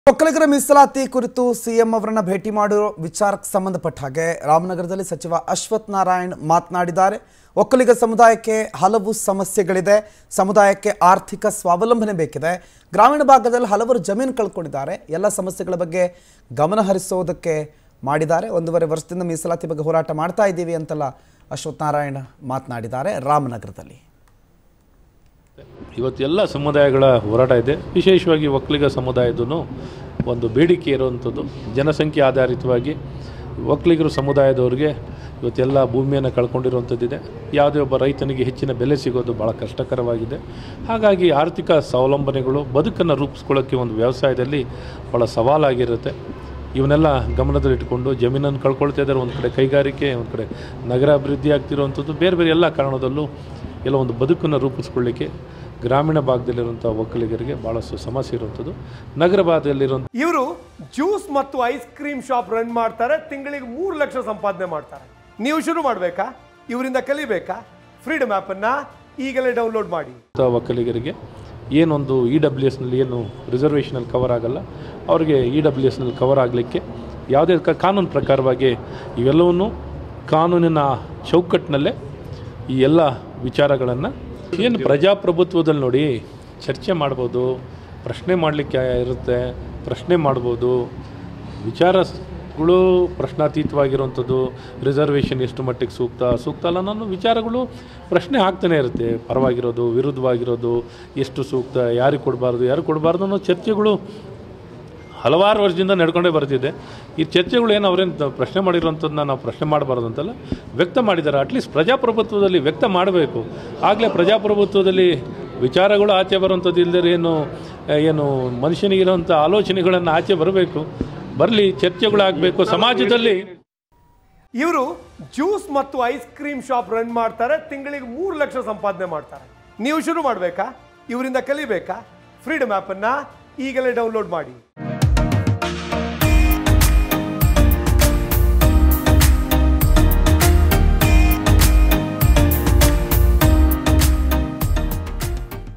ಒಕ್ಕಲಿಗರ ಮೀಸಲಾತಿ ಕುರಿತು ಸಿಎಂ ಅವರನ್ನ ಭೇಟಿ ಮಾಡುವ ವಿಚಾರಕ್ಕೆ ಸಂಬಂಧಪಟ್ಟ ಹಾಗೆ ರಾಮನಗರದಲ್ಲಿ ಸಚಿವ ಅಶ್ವಥ್ ನಾರಾಯಣ್ ಮಾತನಾಡಿದ್ದಾರೆ ಒಕ್ಕಲಿಗ ಸಮುದಾಯಕ್ಕೆ ಹಲವು ಸಮಸ್ಯೆಗಳಿದೆ ಸಮುದಾಯಕ್ಕೆ ಆರ್ಥಿಕ ಸ್ವಾವಲಂಬನೆ ಬೇಕಿದೆ ಗ್ರಾಮೀಣ ಭಾಗದಲ್ಲಿ ಹಲವರು ಜಮೀನು ಕಳ್ಕೊಂಡಿದ್ದಾರೆ ಎಲ್ಲ ಸಮಸ್ಯೆಗಳ ಬಗ್ಗೆ ಗಮನ ಹರಿಸೋದಕ್ಕೆ ಮಾಡಿದ್ದಾರೆ ಒಂದೂವರೆ ವರ್ಷದಿಂದ ಮೀಸಲಾತಿ ಬಗ್ಗೆ ಹೋರಾಟ ಮಾಡ್ತಾ ಇದ್ದೀವಿ ಅಂತೆಲ್ಲ ಅಶ್ವಥ್ ನಾರಾಯಣ್ ಮಾತನಾಡಿದ್ದಾರೆ ರಾಮನಗರದಲ್ಲಿ ಇವತ್ತೆಲ್ಲ ಸಮುದಾಯಗಳ ಹೋರಾಟ ಇದೆ ವಿಶೇಷವಾಗಿ ಒಕ್ಕಲಿಗ ಸಮುದಾಯದೂ ಒಂದು ಬೇಡಿಕೆ ಇರುವಂಥದ್ದು ಜನಸಂಖ್ಯೆ ಆಧಾರಿತವಾಗಿ ಒಕ್ಕಲಿಗರು ಸಮುದಾಯದವ್ರಿಗೆ ಇವತ್ತೆಲ್ಲ ಭೂಮಿಯನ್ನು ಕಳ್ಕೊಂಡಿರುವಂಥದ್ದಿದೆ ಯಾವುದೇ ಒಬ್ಬ ರೈತನಿಗೆ ಹೆಚ್ಚಿನ ಬೆಲೆ ಸಿಗೋದು ಭಾಳ ಕಷ್ಟಕರವಾಗಿದೆ ಹಾಗಾಗಿ ಆರ್ಥಿಕ ಸ್ವಾವಲಂಬನೆಗಳು ಬದುಕನ್ನು ರೂಪಿಸ್ಕೊಳ್ಳೋಕ್ಕೆ ಒಂದು ವ್ಯವಸಾಯದಲ್ಲಿ ಭಾಳ ಸವಾಲಾಗಿರುತ್ತೆ ಇವನ್ನೆಲ್ಲ ಗಮನದಲ್ಲಿಟ್ಟುಕೊಂಡು ಜಮೀನನ್ನು ಕಳ್ಕೊಳ್ತಾ ಇದ್ದಾರೆ ಒಂದು ಕಡೆ ಕೈಗಾರಿಕೆ ಒಂದು ಕಡೆ ನಗರ ಅಭಿವೃದ್ಧಿ ಆಗ್ತಿರುವಂಥದ್ದು ಬೇರೆ ಬೇರೆ ಎಲ್ಲ ಕಾರಣದಲ್ಲೂ ಎಲ್ಲ ಒಂದು ಬದುಕನ್ನು ರೂಪಿಸ್ಕೊಳ್ಳಿಕ್ಕೆ ಗ್ರಾಮೀಣ ಭಾಗದಲ್ಲಿರುವಂಥ ಒಕ್ಕಲಿಗರಿಗೆ ಭಾಳಷ್ಟು ಸಮಸ್ಯೆ ಇರುವಂಥದ್ದು ನಗರ ಭಾಗದಲ್ಲಿರುವಂಥ ಇವರು ಜ್ಯೂಸ್ ಮತ್ತು ಐಸ್ ಕ್ರೀಮ್ ಶಾಪ್ ರನ್ ಮಾಡ್ತಾರೆ ತಿಂಗಳಿಗೆ ಮೂರು ಲಕ್ಷ ಸಂಪಾದನೆ ಮಾಡ್ತಾರೆ ನೀವು ಶುರು ಮಾಡಬೇಕಾ ಇವರಿಂದ ಕಲಿಬೇಕಾ ಫ್ರೀಡಮ್ ಆ್ಯಪನ್ನು ಈಗಲೇ ಡೌನ್ಲೋಡ್ ಮಾಡಿ ಒಕ್ಕಲಿಗರಿಗೆ ಏನೊಂದು ಇ ಡಬ್ಲ್ಯೂ ಎಸ್ನಲ್ಲಿ ಏನು ರಿಸರ್ವೇಷನಲ್ಲಿ ಕವರ್ ಆಗಲ್ಲ ಅವರಿಗೆ ಇ ಡಬ್ಲ್ಯೂ ಎಸ್ನಲ್ಲಿ ಕವರ್ ಆಗಲಿಕ್ಕೆ ಯಾವುದೇ ಕ- ಕಾನೂನು ಪ್ರಕಾರವಾಗಿ ಇವೆಲ್ಲವನ್ನು ಕಾನೂನಿನ ಚೌಕಟ್ಟಿನಲ್ಲೇ ಈ ಎಲ್ಲ ವಿಚಾರಗಳನ್ನು ಏನು ಪ್ರಜಾಪ್ರಭುತ್ವದಲ್ಲಿ ನೋಡಿ ಚರ್ಚೆ ಮಾಡ್ಬೋದು ಪ್ರಶ್ನೆ ಮಾಡಲಿಕ್ಕೆ ಇರುತ್ತೆ ಪ್ರಶ್ನೆ ಮಾಡ್ಬೋದು ವಿಚಾರಗಳು ಪ್ರಶ್ನಾತೀತವಾಗಿರುವಂಥದ್ದು ರಿಸರ್ವೇಷನ್ ಎಷ್ಟು ಮಟ್ಟಿಗೆ ಸೂಕ್ತ ಸೂಕ್ತ ಅಲ್ಲ ಅನ್ನೋ ವಿಚಾರಗಳು ಪ್ರಶ್ನೆ ಆಗ್ತಾನೆ ಇರುತ್ತೆ ಪರವಾಗಿರೋದು ವಿರುದ್ಧವಾಗಿರೋದು ಎಷ್ಟು ಸೂಕ್ತ ಯಾರಿಗೆ ಕೊಡಬಾರ್ದು ಯಾರಿಗೆ ಕೊಡಬಾರ್ದು ಅನ್ನೋ ಚರ್ಚೆಗಳು ಹಲವಾರು ವರ್ಷದಿಂದ ನಡ್ಕೊಂಡೇ ಬರ್ತಿದೆ ಈ ಚರ್ಚೆಗಳು ಏನು ಅವ್ರೇನು ಪ್ರಶ್ನೆ ಮಾಡಿರೋಂಥದ್ದನ್ನ ನಾವು ಪ್ರಶ್ನೆ ಮಾಡಬಾರ್ದು ಅಂತಲ್ಲ ವ್ಯಕ್ತ ಮಾಡಿದ್ದಾರೆ ಅಟ್ಲೀಸ್ಟ್ ಪ್ರಜಾಪ್ರಭುತ್ವದಲ್ಲಿ ವ್ಯಕ್ತ ಮಾಡಬೇಕು ಆಗಲೇ ಪ್ರಜಾಪ್ರಭುತ್ವದಲ್ಲಿ ವಿಚಾರಗಳು ಆಚೆ ಬರುವಂಥದ್ದು ಇಲ್ಲದೆ ಏನು ಏನು ಮನುಷ್ಯನಿಗಿರುವಂಥ ಆಲೋಚನೆಗಳನ್ನು ಆಚೆ ಬರಬೇಕು ಬರಲಿ ಚರ್ಚೆಗಳಾಗಬೇಕು ಸಮಾಜದಲ್ಲಿ ಇವರು ಜ್ಯೂಸ್ ಮತ್ತು ಐಸ್ ಕ್ರೀಮ್ ಶಾಪ್ ರನ್ ಮಾಡ್ತಾರೆ ತಿಂಗಳಿಗೆ ಮೂರು ಲಕ್ಷ ಸಂಪಾದನೆ ಮಾಡ್ತಾರೆ ನೀವು ಶುರು ಮಾಡಬೇಕಾ ಇವರಿಂದ ಕಲಿಬೇಕಾ ಫ್ರೀಡಮ್ ಆ್ಯಪನ್ನು ಈಗಲೇ ಡೌನ್ಲೋಡ್ ಮಾಡಿ